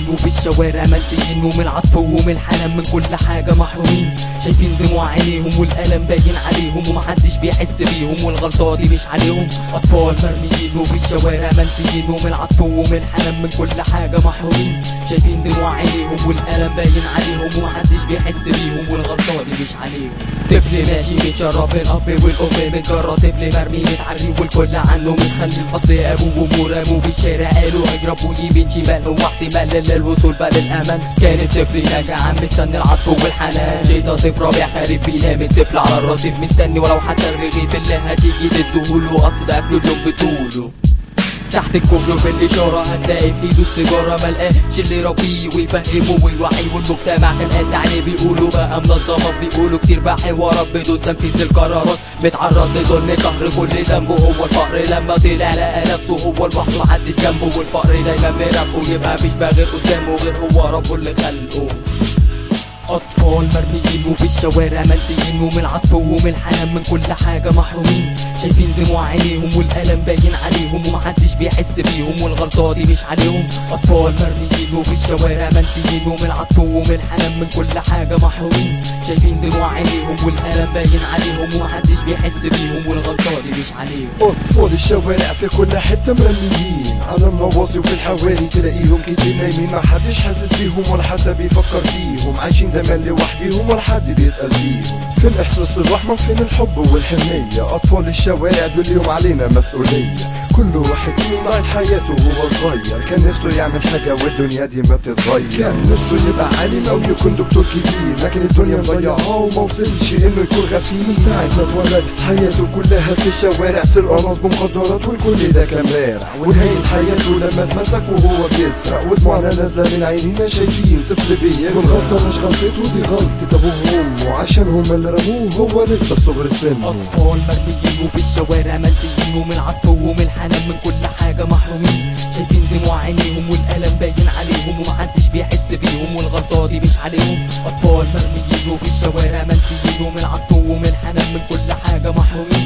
وفي الشوارع منسيين ومن العطف ومن الحنان من كل حاجة محرومين شايفين دموع عينيهم والألم باين عليهم ومحدش بيحس بيهم والغلطة دي مش عليهم أطفال مرميين وفي الشوارع منسيين ومن العطف ومن الحنان من كل حاجة محرومين شايفين دموع عينيهم والألم باين عليهم ومحدش بيحس بيهم والغلطة دي مش عليهم طفل ماشي متشرب الأب والأم متجرى طفل مرمي متعري والكل عنه متخلي أصل أبوه وأمه رموه في الشارع قالوا اضربوا يمين شمال هو احتمال للوصول باب الأمان كان الطفل هناك عم مستني العطف والحنان جيت صفر رابع خارب بينام الطفل على الرصيف مستني ولو حتى الرغيف اللي هتيجي تديهوله قصد أكله اليوم بطوله تحت الكوبري في الإشارة هتلاقي في إيده السيجارة ملقاش اللي يربيه ويفهمه ويوعيه والمجتمع كان قاسي عليه بيقولوا بقى منظمات بيقولوا كتير بقى حوارات بدون تنفيذ للقرارات بيتعرض لظلم قهر كل ذنبه هو الفقر لما طلع لقى نفسه هو البحر محدش جنبه والفقر دايما مرافقه يبقى مفيش بقى غير قدامه غير هو ربه اللي خلقه أطفال مرميين وفي الشوارع منسيين ومن العطف ومن الحنان من كل حاجة محرومين شايفين دموع عينيهم والألم باين عليهم ومحدش بيحس بيهم والغلطة دي مش عليهم أطفال مرميين وفي الشوارع منسيين ومن العطف ومن الحنان من كل حاجة محرومين شايفين دموع عينيهم والألم باين عليهم ومحدش بيحس بيهم والغلطة دي مش عليهم أطفال الشوارع في كل حتة مرميين على النواصي وفي الحواري تلاقيهم كتير نايمين ما حدش حاسس بيهم ولا حتى بيفكر فيهم عايشين دايما لوحديهم ولا حد بيسأل فيهم فين إحساس الرحمة فين الحب والحنية أطفال الشوارع دول اليوم علينا مسؤولية كل واحد فيهم ضاعت حياته وهو صغير كان نفسه يعمل حاجة والدنيا دي ما بتتغير كان نفسه يبقى عالم أو يكون دكتور كبير لكن الدنيا مضيعاه وما وصلش إنه يكون غفير من ساعة ما اتولد حياته كلها في الشوارع سرقة نصب مخدرات والكل ده كان بارع ونهاية حياته لما اتمسك وهو بيسرق ودموعنا نازلة من عينينا شايفين طفل بيغرق والغلطة مش غلطته دي غلطة أبوه وأمه عشان هم اللي رموه هو لسه في صغر سنه أطفال مرميين وفي الشوارع منسيين ومن العطف ومن الحنان من كل حاجة محرومين شايفين دموع عينيهم والألم باين عليهم ومحدش بيحس بيهم والغلطة دي مش عليهم أطفال مرميين وفي الشوارع منسيين ومن العطف ومن الحنان من كل حاجة محرومين